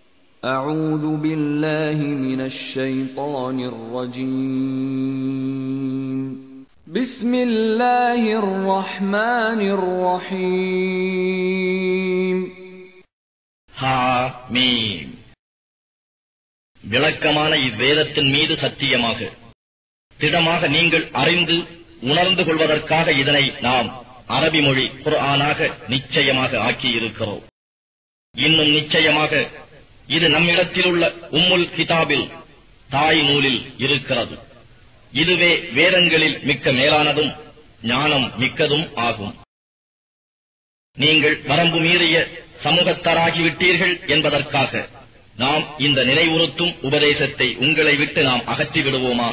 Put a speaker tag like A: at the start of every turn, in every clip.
A: أعوذ بالله من الشيطان الرجيم بسم الله الرحمن الرحيم
B: ஹாமீம் விளக்கமான இவ்வேதத்தின் மீது சத்தியமாக திடமாக நீங்கள் அறிந்து உணர்ந்து கொள்வதற்காக இதனை நாம் அரபி மொழி குர்ஆனாக நிச்சயமாக ஆக்கியிருக்கிறோம் இன்னும் நிச்சயமாக இது நம்மிடத்திலுள்ள உம்முல் கிதாபில் தாய் நூலில் இருக்கிறது இதுவே வேதங்களில் மிக்க மேலானதும் ஞானம் மிக்கதும் ஆகும் நீங்கள் வரம்பு மீறிய சமூகத்தாராகிவிட்டீர்கள் என்பதற்காக நாம் இந்த நினைவுறுத்தும் உபதேசத்தை உங்களை விட்டு நாம் அகற்றி விடுவோமா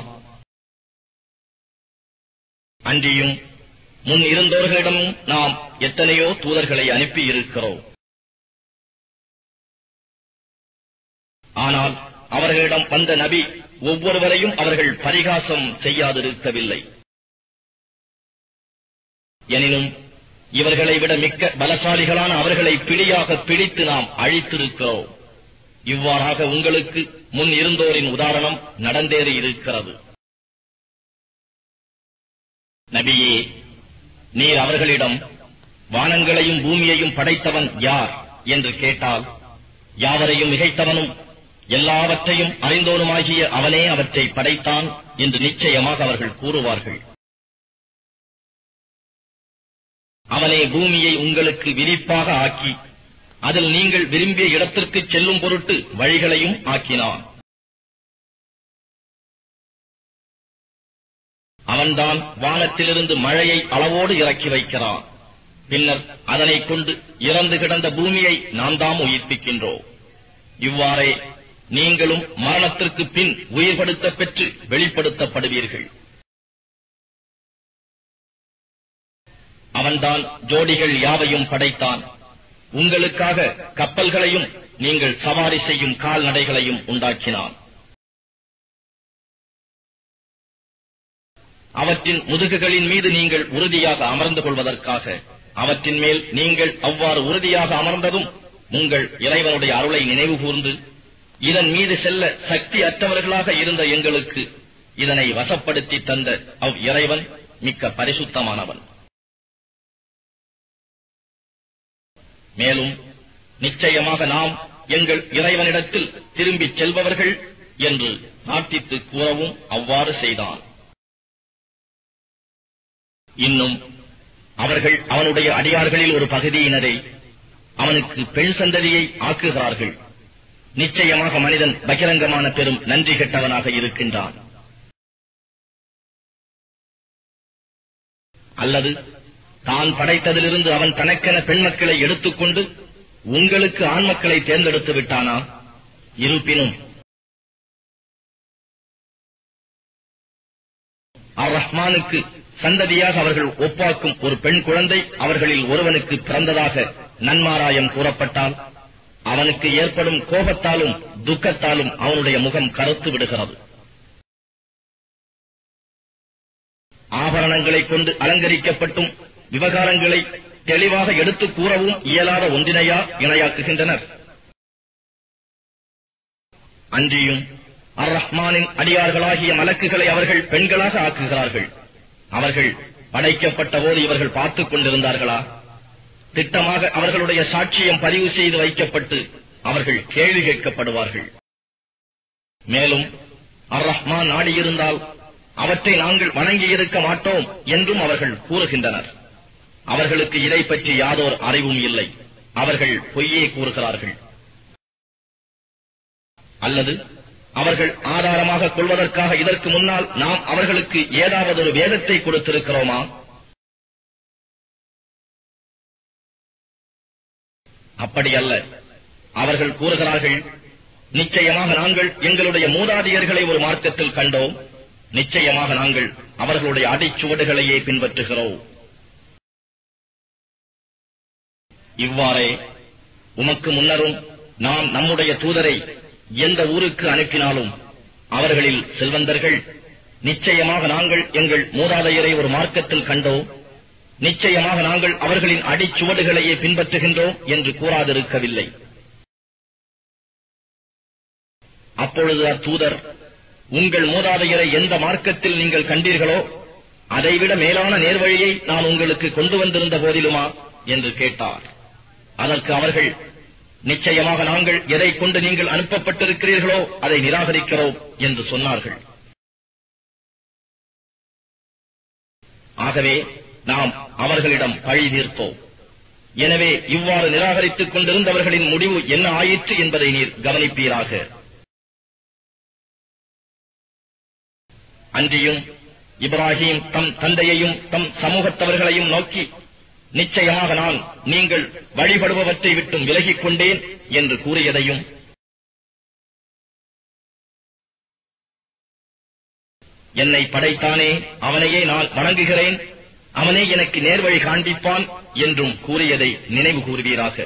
B: அன்றியும் முன் இருந்தவர்களிடமும் நாம் எத்தனையோ தூதர்களை அனுப்பி இருக்கிறோம் ஆனால் அவர்களிடம் வந்த நபி ஒவ்வொருவரையும் அவர்கள் பரிகாசம் செய்யாதிருக்கவில்லை எனினும் இவர்களை விட மிக்க பலசாலிகளான அவர்களை பிடியாக பிடித்து நாம் அழித்திருக்கிறோம் இவ்வாறாக உங்களுக்கு முன் இருந்தோரின் உதாரணம் நடந்தேறி இருக்கிறது நபியே நீர் அவர்களிடம் வானங்களையும் பூமியையும் படைத்தவன் யார் என்று கேட்டால் யாவரையும் மிகைத்தவனும் எல்லாவற்றையும் அறிந்தோனுமாகிய அவனே அவற்றை படைத்தான் என்று நிச்சயமாக அவர்கள் கூறுவார்கள் அவனே பூமியை உங்களுக்கு விரிப்பாக ஆக்கி அதில் நீங்கள் விரும்பிய இடத்திற்கு செல்லும் பொருட்டு வழிகளையும் ஆக்கினான் அவன்தான் வானத்திலிருந்து மழையை அளவோடு இறக்கி வைக்கிறான் பின்னர் அதனைக் கொண்டு இறந்து கிடந்த பூமியை நாம் தாம் உயிர்ப்பிக்கின்றோம் இவ்வாறே நீங்களும் மரணத்திற்கு பின் உயிர்படுத்தப் பெற்று வெளிப்படுத்தப்படுவீர்கள் அவன்தான் ஜோடிகள் யாவையும் படைத்தான் உங்களுக்காக கப்பல்களையும் நீங்கள் சவாரி செய்யும் கால்நடைகளையும் உண்டாக்கினான் அவற்றின் முதுகுகளின் மீது நீங்கள் உறுதியாக அமர்ந்து கொள்வதற்காக அவற்றின் மேல் நீங்கள் அவ்வாறு உறுதியாக அமர்ந்ததும் உங்கள் இறைவனுடைய அருளை நினைவு கூர்ந்து இதன் மீது செல்ல சக்தி அற்றவர்களாக இருந்த எங்களுக்கு இதனை வசப்படுத்தி தந்த அவ் இறைவன் மிக்க பரிசுத்தமானவன் மேலும் நிச்சயமாக நாம் எங்கள் இறைவனிடத்தில் திரும்பிச் செல்பவர்கள் என்று நாட்டித்து கூறவும் அவ்வாறு செய்தான் இன்னும் அவர்கள் அவனுடைய அடியார்களில் ஒரு பகுதியினரை அவனுக்கு பெண் சந்ததியை ஆக்குகிறார்கள் நிச்சயமாக மனிதன் பகிரங்கமான பெரும் நன்றி கெட்டவனாக இருக்கின்றான் அல்லது தான் படைத்ததிலிருந்து அவன் தனக்கென பெண் மக்களை எடுத்துக்கொண்டு உங்களுக்கு ஆண் மக்களை தேர்ந்தெடுத்து விட்டானா இருப்பினும் அர் ரஹ்மானுக்கு சந்ததியாக அவர்கள் ஒப்பாக்கும் ஒரு பெண் குழந்தை அவர்களில் ஒருவனுக்கு பிறந்ததாக நன்மாராயம் கூறப்பட்டால் அவனுக்கு ஏற்படும் கோபத்தாலும் துக்கத்தாலும் அவனுடைய முகம் கருத்து விடுகிறது ஆபரணங்களைக் கொண்டு அலங்கரிக்கப்பட்டும் விவகாரங்களை தெளிவாக எடுத்துக் கூறவும் இயலாத ஒன்றினையா இணையாக்குகின்றனர் அன்றியும் அர் ரஹ்மானின் அடியார்களாகிய மலக்குகளை அவர்கள் பெண்களாக ஆக்குகிறார்கள் அவர்கள் படைக்கப்பட்ட போது இவர்கள் பார்த்துக் கொண்டிருந்தார்களா திட்டமாக அவர்களுடைய சாட்சியம் பதிவு செய்து வைக்கப்பட்டு அவர்கள் கேள்வி கேட்கப்படுவார்கள் மேலும் அர் ரஹ்மான் நாடியிருந்தால் அவற்றை நாங்கள் வணங்கியிருக்க மாட்டோம் என்றும் அவர்கள் கூறுகின்றனர் அவர்களுக்கு இதை பற்றி யாதோர் அறிவும் இல்லை அவர்கள் பொய்யே கூறுகிறார்கள் அல்லது அவர்கள் ஆதாரமாக கொள்வதற்காக இதற்கு முன்னால் நாம் அவர்களுக்கு ஏதாவது ஒரு வேதத்தை கொடுத்திருக்கிறோமா அப்படி அல்ல அவர்கள் கூறுகிறார்கள் நிச்சயமாக நாங்கள் எங்களுடைய மூதாதையர்களை ஒரு மார்க்கத்தில் கண்டோம் நிச்சயமாக நாங்கள் அவர்களுடைய அடிச்சுவடுகளையே பின்பற்றுகிறோம் இவ்வாறே உமக்கு முன்னரும் நாம் நம்முடைய தூதரை எந்த ஊருக்கு அனுப்பினாலும் அவர்களில் செல்வந்தர்கள் நிச்சயமாக நாங்கள் எங்கள் மூதாதையரை ஒரு மார்க்கத்தில் கண்டோம் நிச்சயமாக நாங்கள் அவர்களின் அடிச்சுவடுகளையே பின்பற்றுகின்றோம் என்று கூறாதிருக்கவில்லை அப்பொழுது அத்தூதர் உங்கள் மூதாதையரை எந்த மார்க்கத்தில் நீங்கள் கண்டீர்களோ அதைவிட மேலான நேர்வழியை நான் உங்களுக்கு கொண்டு வந்திருந்த போதிலுமா என்று கேட்டார் அதற்கு அவர்கள் நிச்சயமாக நாங்கள் எதை கொண்டு நீங்கள் அனுப்பப்பட்டிருக்கிறீர்களோ அதை நிராகரிக்கிறோம் என்று சொன்னார்கள் ஆகவே நாம் அவர்களிடம் பழி தீர்த்தோம் எனவே இவ்வாறு நிராகரித்துக் கொண்டிருந்தவர்களின் முடிவு என்ன ஆயிற்று என்பதை நீர் கவனிப்பீராக அன்றியும் இப்ராஹிம் தம் தந்தையையும் தம் சமூகத்தவர்களையும் நோக்கி நிச்சயமாக நான் நீங்கள் வழிபடுபவற்றை விட்டும் விலகிக் கொண்டேன் என்று கூறியதையும் என்னை படைத்தானே அவனையே நான் வணங்குகிறேன் அவனே எனக்கு நேர்வழி காண்பிப்பான் என்றும் கூறியதை நினைவு கூறுவீராக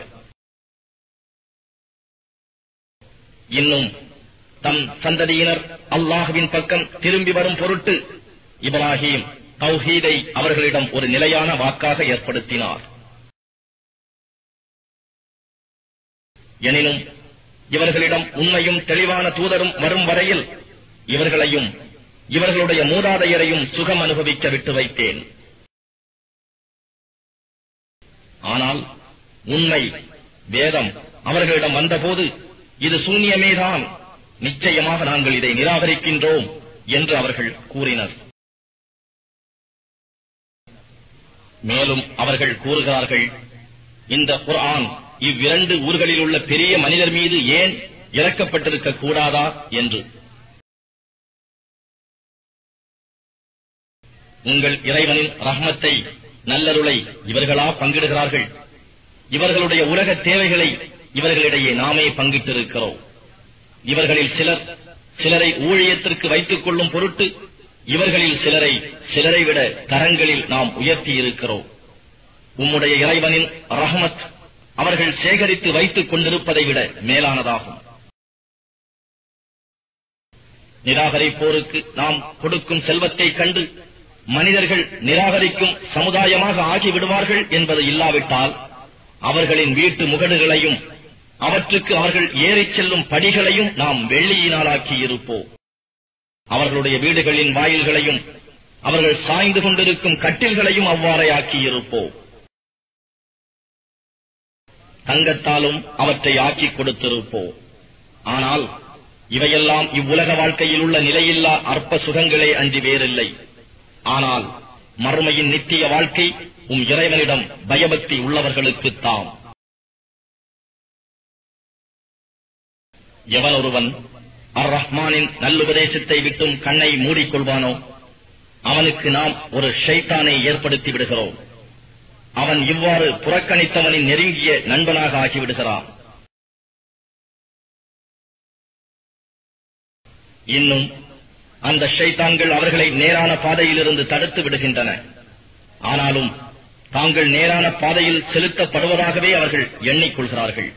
B: இன்னும் தம் சந்ததியினர் அல்லாஹுவின் பக்கம் திரும்பி வரும் பொருட்டு இப்ராஹிம் தௌஹீதை அவர்களிடம் ஒரு நிலையான வாக்காக ஏற்படுத்தினார் எனினும் இவர்களிடம் உண்மையும் தெளிவான தூதரும் வரும் வரையில் இவர்களையும் இவர்களுடைய மூதாதையரையும் சுகம் அனுபவிக்க விட்டு வைத்தேன் ஆனால் உண்மை வேதம் அவர்களிடம் வந்தபோது இது சூன்யமேதான் நிச்சயமாக நாங்கள் இதை நிராகரிக்கின்றோம் என்று அவர்கள் கூறினர் மேலும் அவர்கள் கூறுகிறார்கள் இந்த குர்ஆன் இவ்விரண்டு ஊர்களில் உள்ள பெரிய மனிதர் மீது ஏன் இறக்கப்பட்டிருக்க கூடாதா என்று உங்கள் இறைவனின் ரஹ்மத்தை நல்லருளை இவர்களா பங்கிடுகிறார்கள் இவர்களுடைய உலக தேவைகளை இவர்களிடையே நாமே பங்கிட்டிருக்கிறோம் இவர்களில் சிலர் சிலரை ஊழியத்திற்கு வைத்துக் கொள்ளும் பொருட்டு இவர்களில் சிலரை சிலரை விட தரங்களில் நாம் உயர்த்தி இருக்கிறோம் உம்முடைய இறைவனின் ரஹமத் அவர்கள் சேகரித்து வைத்துக் கொண்டிருப்பதை விட மேலானதாகும் நிராகரிப்போருக்கு நாம் கொடுக்கும் செல்வத்தைக் கண்டு மனிதர்கள் நிராகரிக்கும் சமுதாயமாக ஆகிவிடுவார்கள் என்பது இல்லாவிட்டால் அவர்களின் வீட்டு முகடுகளையும் அவற்றுக்கு அவர்கள் ஏறிச் செல்லும் படிகளையும் நாம் வெள்ளியினாலாக்கி இருப்போம் அவர்களுடைய வீடுகளின் வாயில்களையும் அவர்கள் சாய்ந்து கொண்டிருக்கும் கட்டில்களையும் அவ்வாறே ஆக்கி இருப்போம் தங்கத்தாலும் அவற்றை ஆக்கிக் கொடுத்திருப்போம் ஆனால் இவையெல்லாம் இவ்வுலக வாழ்க்கையில் உள்ள நிலையில்லா அற்ப சுகங்களே அன்றி வேறில்லை ஆனால் மறுமையின் நித்திய வாழ்க்கை உம் இறைவனிடம் பயபக்தி உள்ளவர்களுக்குத்தாம் எவனொருவன் அர் ரஹ்மானின் நல்லுபதேசத்தை விட்டும் கண்ணை மூடிக்கொள்வானோ அவனுக்கு நாம் ஒரு ஷைத்தானை ஏற்படுத்தி விடுகிறோம் அவன் இவ்வாறு புறக்கணித்தவனின் நெருங்கிய நண்பனாக ஆகிவிடுகிறான் இன்னும் அந்த ஷைத்தான்கள் அவர்களை நேரான பாதையிலிருந்து தடுத்து விடுகின்றன ஆனாலும் தாங்கள் நேரான பாதையில் செலுத்தப்படுவதாகவே அவர்கள் எண்ணிக்கொள்கிறார்கள்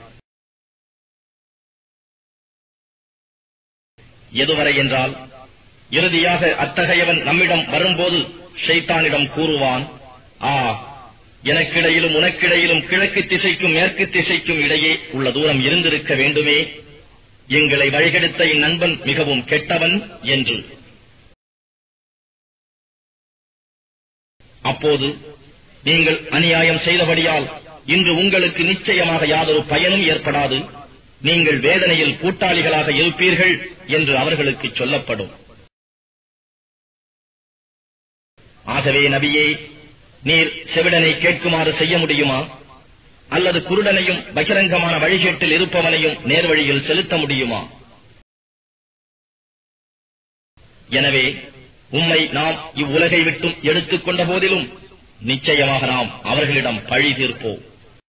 B: எதுவரை என்றால் இறுதியாக அத்தகையவன் நம்மிடம் வரும்போது ஷைத்தானிடம் கூறுவான் ஆ எனக்கிடையிலும் உனக்கிடையிலும் கிழக்கு திசைக்கும் மேற்கு திசைக்கும் இடையே உள்ள தூரம் இருந்திருக்க வேண்டுமே எங்களை வழிகெடுத்த இந்நண்பன் மிகவும் கெட்டவன் என்று அப்போது நீங்கள் அநியாயம் செய்தபடியால் இன்று உங்களுக்கு நிச்சயமாக யாதொரு பயனும் ஏற்படாது நீங்கள் வேதனையில் கூட்டாளிகளாக இருப்பீர்கள் என்று அவர்களுக்கு சொல்லப்படும் ஆகவே நபியே நீர் செவிடனை கேட்குமாறு செய்ய முடியுமா அல்லது குருடனையும் பகிரங்கமான வழிகேட்டில் இருப்பவனையும் நேர்வழியில் செலுத்த முடியுமா எனவே உம்மை நாம் இவ்வுலகை விட்டும் எடுத்துக் கொண்ட போதிலும் நிச்சயமாக நாம் அவர்களிடம் பழி தீர்ப்போம்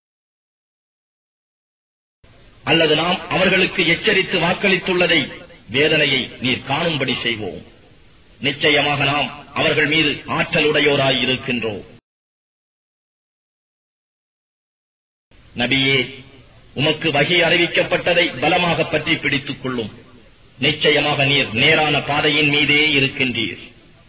B: அல்லது நாம் அவர்களுக்கு எச்சரித்து வாக்களித்துள்ளதை வேதனையை நீர் காணும்படி செய்வோம் நிச்சயமாக நாம் அவர்கள் மீது ஆற்றலுடையோராய் இருக்கின்றோம் நபியே உமக்கு வகை அறிவிக்கப்பட்டதை பலமாக பற்றி பிடித்துக் கொள்ளும் நிச்சயமாக நீர் நேரான பாதையின் மீதே இருக்கின்றீர்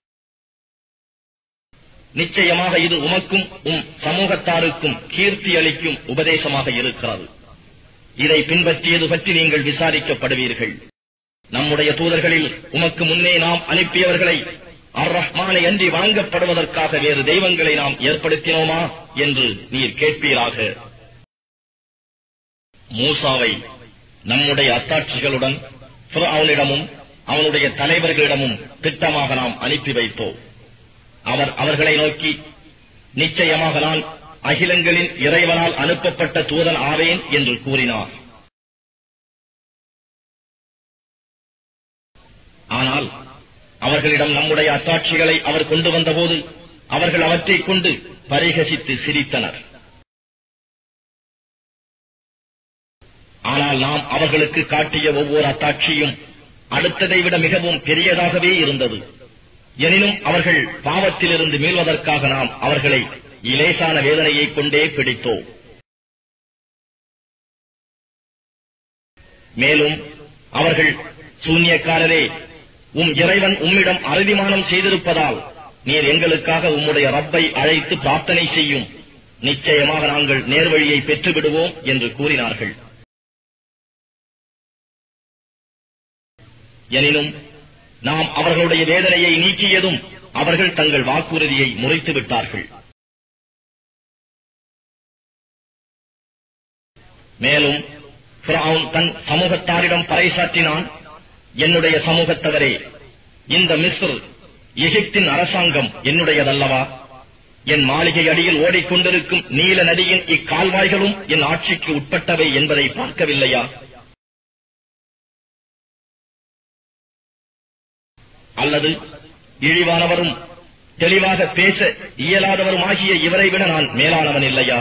B: நிச்சயமாக இது உமக்கும் உம் சமூகத்தாருக்கும் கீர்த்தி அளிக்கும் உபதேசமாக இருக்கிறது இதை பின்பற்றியது பற்றி நீங்கள் விசாரிக்கப்படுவீர்கள் நம்முடைய தூதர்களில் உமக்கு முன்னே நாம் அனுப்பியவர்களை அர் ரஹ்மானை அன்றி வணங்கப்படுவதற்காக வேறு தெய்வங்களை நாம் ஏற்படுத்தினோமா என்று நீர் கேட்பீராக மூசாவை நம்முடைய அத்தாட்சிகளுடன் அவனிடமும் அவனுடைய தலைவர்களிடமும் திட்டமாக நாம் அனுப்பி வைத்தோம் அவர் அவர்களை நோக்கி நிச்சயமாக நான் அகிலங்களின் இறைவனால் அனுப்பப்பட்ட தூதன் ஆவேன் என்று கூறினார் ஆனால் அவர்களிடம் நம்முடைய அத்தாட்சிகளை அவர் கொண்டு வந்தபோது அவர்கள் அவற்றைக் கொண்டு பரிகசித்து சிரித்தனர் ஆனால் நாம் அவர்களுக்கு காட்டிய ஒவ்வொரு அத்தாட்சியும் அடுத்ததை விட மிகவும் பெரியதாகவே இருந்தது எனினும் அவர்கள் பாவத்திலிருந்து மீள்வதற்காக நாம் அவர்களை இலேசான வேதனையைக் கொண்டே பிடித்தோம் மேலும் அவர்கள் சூன்யக்காரரே உம் இறைவன் உம்மிடம் அறுதிமானம் செய்திருப்பதால் நீர் எங்களுக்காக உம்முடைய ரப்பை அழைத்து பிரார்த்தனை செய்யும் நிச்சயமாக நாங்கள் நேர்வழியை பெற்றுவிடுவோம் என்று கூறினார்கள் எனினும் நாம் அவர்களுடைய வேதனையை நீக்கியதும் அவர்கள் தங்கள் வாக்குறுதியை முறைத்து விட்டார்கள் மேலும் ஃபிரௌன் தன் சமூகத்தாரிடம் பறைசாற்றினான் என்னுடைய சமூகத்தவரே இந்த மிஸ்ர் எகிப்தின் அரசாங்கம் என்னுடையதல்லவா என் மாளிகை அடியில் ஓடிக்கொண்டிருக்கும் நீல நதியின் இக்கால்வாய்களும் என் ஆட்சிக்கு உட்பட்டவை என்பதை பார்க்கவில்லையா அல்லது இழிவானவரும் தெளிவாக பேச இயலாதவருமாகிய இவரை விட நான் மேலானவன் இல்லையா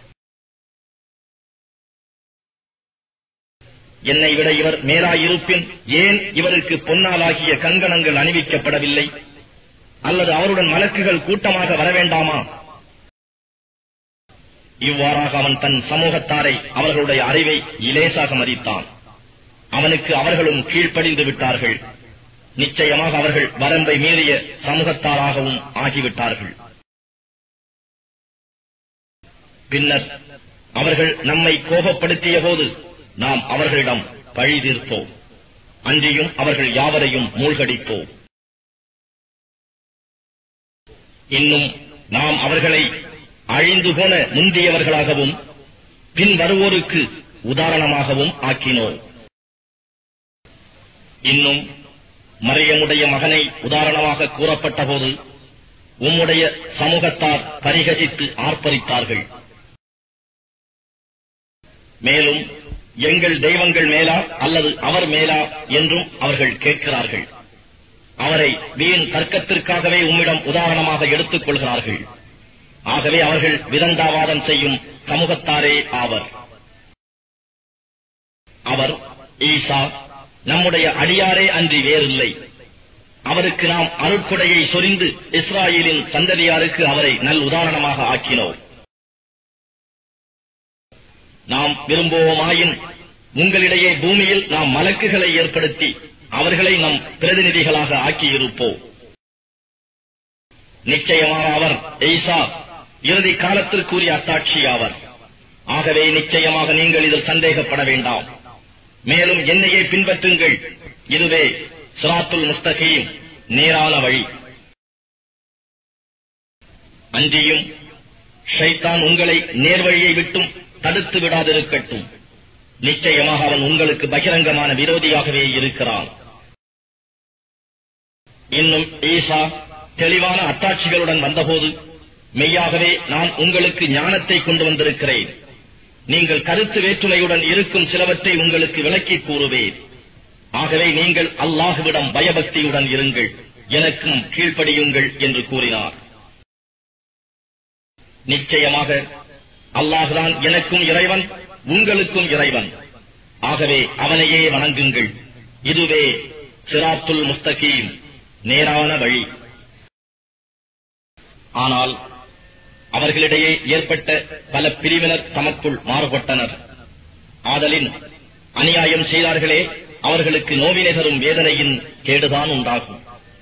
B: என்னை விட இவர் மேலாயிருப்பின் ஏன் இவருக்கு பொன்னாலாகிய கங்கணங்கள் அணிவிக்கப்படவில்லை அல்லது அவருடன் மலக்குகள் கூட்டமாக வரவேண்டாமா இவ்வாறாக அவன் தன் சமூகத்தாரை அவர்களுடைய அறிவை இலேசாக மதித்தான் அவனுக்கு அவர்களும் கீழ்ப்படிந்து விட்டார்கள் நிச்சயமாக அவர்கள் வரம்பை மீறிய சமூகத்தாராகவும் ஆகிவிட்டார்கள் பின்னர் அவர்கள் நம்மை கோபப்படுத்திய போது நாம் அவர்களிடம் பழி தீர்த்தோம் அன்றியும் அவர்கள் யாவரையும் மூழ்கடித்தோம் இன்னும் நாம் அவர்களை அழிந்து போன முந்தியவர்களாகவும் பின் வருவோருக்கு உதாரணமாகவும் ஆக்கினோம் இன்னும் மரியமுடைய மகனை உதாரணமாக கூறப்பட்ட போது உம்முடைய சமூகத்தார் பரிகசித்து ஆர்ப்பரித்தார்கள் மேலும் எங்கள் தெய்வங்கள் மேலா அல்லது அவர் மேலா என்றும் அவர்கள் கேட்கிறார்கள் அவரை வீண் தர்க்கத்திற்காகவே உம்மிடம் உதாரணமாக எடுத்துக் கொள்கிறார்கள் ஆகவே அவர்கள் விதண்டாவாதம் செய்யும் சமூகத்தாரே ஆவர் அவர் ஈசா நம்முடைய அடியாரே அன்றி வேறில்லை அவருக்கு நாம் அருட்கொடையை சொரிந்து இஸ்ராயேலின் சந்ததியாருக்கு அவரை நல் உதாரணமாக ஆக்கினோம் நாம் விரும்புவோமாயின் உங்களிடையே பூமியில் நாம் மலக்குகளை ஏற்படுத்தி அவர்களை நம் பிரதிநிதிகளாக ஆக்கியிருப்போம் நிச்சயமாக அவர் எய்சா இறுதி காலத்திற்குரிய அத்தாட்சி ஆவர் ஆகவே நிச்சயமாக நீங்கள் இதில் சந்தேகப்பட வேண்டாம் மேலும் என்னையே பின்பற்றுங்கள் இதுவே சிராத்துல் முஸ்தகீம் நேரான வழி அன்றியும் ஷைத்தான் உங்களை நேர்வழியை விட்டும் தடுத்து விடாதிருக்கட்டும் நிச்சயமாக அவன் உங்களுக்கு பகிரங்கமான விரோதியாகவே இருக்கிறான் இன்னும் ஈசா தெளிவான அத்தாட்சிகளுடன் வந்தபோது மெய்யாகவே நான் உங்களுக்கு ஞானத்தை கொண்டு வந்திருக்கிறேன் நீங்கள் கருத்து வேற்றுமையுடன் இருக்கும் சிலவற்றை உங்களுக்கு விளக்கி கூறுவேன் ஆகவே நீங்கள் அல்லாஹுவிடம் பயபக்தியுடன் இருங்கள் எனக்கும் கீழ்ப்படியுங்கள் என்று கூறினார் நிச்சயமாக அல்லாஹுதான் எனக்கும் இறைவன் உங்களுக்கும் இறைவன் ஆகவே அவனையே வணங்குங்கள் இதுவே சிராத்துல் முஸ்தகீம் நேரான வழி ஆனால் அவர்களிடையே ஏற்பட்ட பல பிரிவினர் தமக்குள் மாறுபட்டனர் ஆதலின் அநியாயம் செய்தார்களே அவர்களுக்கு நோவினை தரும் வேதனையின் கேடுதான் உண்டாகும்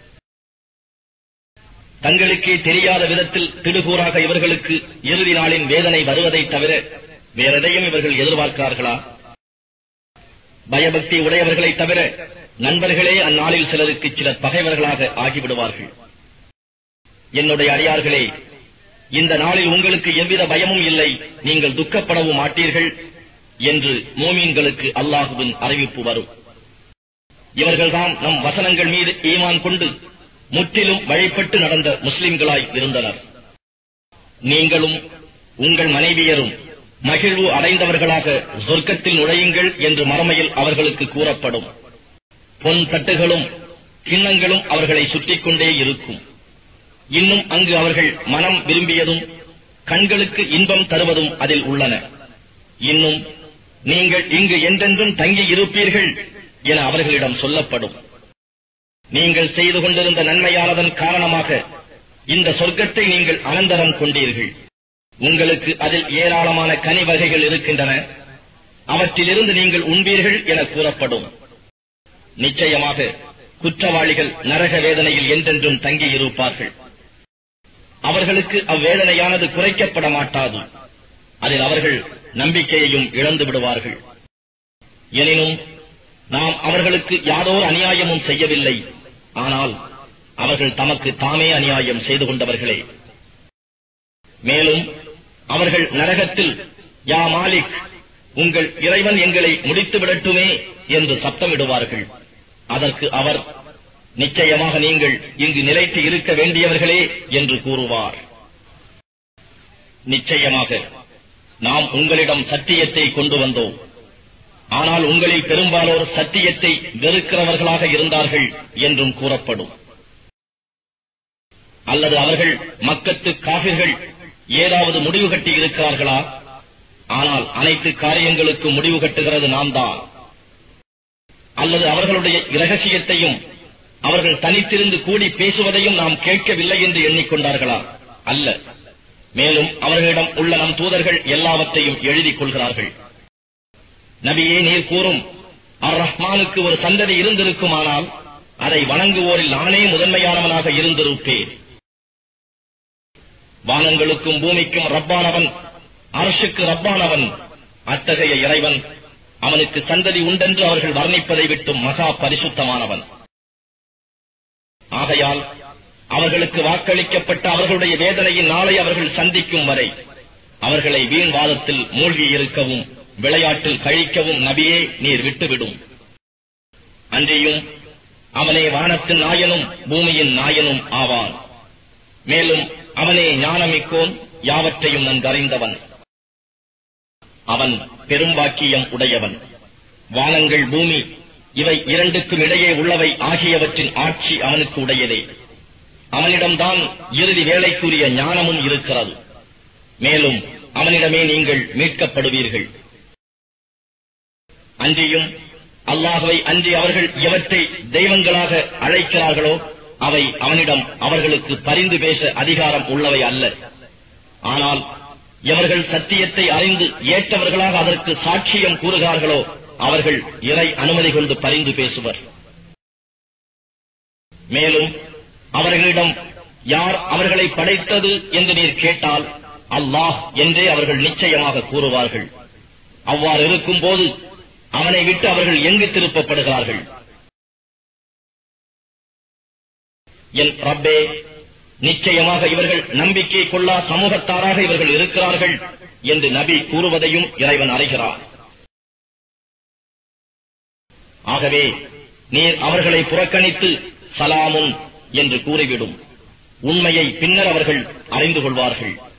B: தங்களுக்கே தெரியாத விதத்தில் திடுகூறாக இவர்களுக்கு இறுதி நாளின் வேதனை வருவதைத் தவிர வேறெதையும் இவர்கள் எதிர்பார்க்கிறார்களா பயபக்தி உடையவர்களை தவிர நண்பர்களே அந்நாளில் சிலருக்கு சிலர் பகைவர்களாக ஆகிவிடுவார்கள் என்னுடைய அடியார்களே இந்த நாளில் உங்களுக்கு எவ்வித பயமும் இல்லை நீங்கள் துக்கப்படவும் மாட்டீர்கள் என்று மோமீன்களுக்கு அல்லாஹுவின் அறிவிப்பு வரும் இவர்கள்தான் நம் வசனங்கள் மீது ஈமான் கொண்டு முற்றிலும் வழிபட்டு நடந்த முஸ்லிம்களாய் இருந்தனர் நீங்களும் உங்கள் மனைவியரும் மகிழ்வு அடைந்தவர்களாக சொர்க்கத்தில் நுழையுங்கள் என்று மறுமையில் அவர்களுக்கு கூறப்படும் பொன் தட்டுகளும் கிண்ணங்களும் அவர்களை சுற்றிக் கொண்டே இருக்கும் இன்னும் அங்கு அவர்கள் மனம் விரும்பியதும் கண்களுக்கு இன்பம் தருவதும் அதில் உள்ளன இன்னும் நீங்கள் இங்கு என்றென்றும் தங்கி இருப்பீர்கள் என அவர்களிடம் சொல்லப்படும் நீங்கள் செய்து கொண்டிருந்த நன்மையானதன் காரணமாக இந்த சொர்க்கத்தை நீங்கள் அனந்தரம் கொண்டீர்கள் உங்களுக்கு அதில் ஏராளமான கனி வகைகள் இருக்கின்றன அவற்றிலிருந்து நீங்கள் உண்பீர்கள் என கூறப்படும் நிச்சயமாக குற்றவாளிகள் நரக வேதனையில் என்றென்றும் தங்கியிருப்பார்கள் அவர்களுக்கு அவ்வேதனையானது குறைக்கப்பட மாட்டாது அதில் அவர்கள் நம்பிக்கையையும் இழந்து விடுவார்கள் எனினும் நாம் அவர்களுக்கு யாதோர் அநியாயமும் செய்யவில்லை ஆனால் அவர்கள் தமக்கு தாமே அநியாயம் செய்து கொண்டவர்களே மேலும் அவர்கள் நரகத்தில் யா மாலிக் உங்கள் இறைவன் எங்களை முடித்து விடட்டுமே என்று சப்தமிடுவார்கள் அதற்கு அவர் நிச்சயமாக நீங்கள் இங்கு நிலைத்து இருக்க வேண்டியவர்களே என்று கூறுவார் நிச்சயமாக நாம் உங்களிடம் சத்தியத்தை கொண்டு வந்தோம் ஆனால் உங்களில் பெரும்பாலோர் சத்தியத்தை வெறுக்கிறவர்களாக இருந்தார்கள் என்றும் கூறப்படும் அல்லது அவர்கள் மக்கத்து காபிர்கள் ஏதாவது முடிவு கட்டி இருக்கிறார்களா ஆனால் அனைத்து காரியங்களுக்கு முடிவு கட்டுகிறது நாம் தான் அல்லது அவர்களுடைய இரகசியத்தையும் அவர்கள் தனித்திருந்து கூடி பேசுவதையும் நாம் கேட்கவில்லை என்று எண்ணிக்கொண்டார்களா அல்ல மேலும் அவர்களிடம் உள்ள நம் தூதர்கள் எல்லாவற்றையும் எழுதிக் கொள்கிறார்கள் நபியே நீர் கூறும் அர் ரஹ்மானுக்கு ஒரு சந்ததி இருந்திருக்குமானால் அதை வணங்குவோரில் நானே முதன்மையானவனாக இருந்திருப்பேன் வானங்களுக்கும் பூமிக்கும் ரப்பானவன் அரசுக்கு ரப்பானவன் அத்தகைய இறைவன் அவனுக்கு சந்ததி உண்டென்று அவர்கள் வர்ணிப்பதை விட்டும் மகா பரிசுத்தமானவன் ஆகையால் அவர்களுக்கு வாக்களிக்கப்பட்ட அவர்களுடைய வேதனையின் நாளை அவர்கள் சந்திக்கும் வரை அவர்களை வீண் வாதத்தில் மூழ்கி இருக்கவும் விளையாட்டில் கழிக்கவும் நபியே நீர் விட்டுவிடும் அன்றியும் அவனே வானத்தின் நாயனும் பூமியின் நாயனும் ஆவான் மேலும் அவனே ஞானமிக்கோன் யாவற்றையும் நன்கறிந்தவன் அவன் பெரும்பாக்கியம் உடையவன் வானங்கள் பூமி இவை இரண்டுக்கும் இடையே உள்ளவை ஆகியவற்றின் ஆட்சி அவனுக்கு உடையதே அவனிடம்தான் இறுதி வேலைக்குரிய ஞானமும் இருக்கிறது மேலும் அவனிடமே நீங்கள் மீட்கப்படுவீர்கள் அன்றியும் அல்லாஹுவை அன்றி அவர்கள் எவற்றை தெய்வங்களாக அழைக்கிறார்களோ அவை அவனிடம் அவர்களுக்கு பரிந்து பேச அதிகாரம் உள்ளவை அல்ல ஆனால் எவர்கள் சத்தியத்தை அறிந்து ஏற்றவர்களாக அதற்கு சாட்சியம் கூறுகிறார்களோ அவர்கள் இறை அனுமதி கொண்டு பரிந்து பேசுவர் மேலும் அவர்களிடம் யார் அவர்களை படைத்தது என்று நீர் கேட்டால் அல்லாஹ் என்றே அவர்கள் நிச்சயமாக கூறுவார்கள் அவ்வாறு இருக்கும் போது அவனை விட்டு அவர்கள் எங்கு திருப்பப்படுகிறார்கள் என் ரப்பே நிச்சயமாக இவர்கள் நம்பிக்கை கொள்ளா சமூகத்தாராக இவர்கள் இருக்கிறார்கள் என்று நபி கூறுவதையும் இறைவன் அறிகிறார் ஆகவே நீர் அவர்களை புறக்கணித்து சலாமுன் என்று கூறிவிடும் உண்மையை பின்னர் அவர்கள் அறிந்து கொள்வார்கள்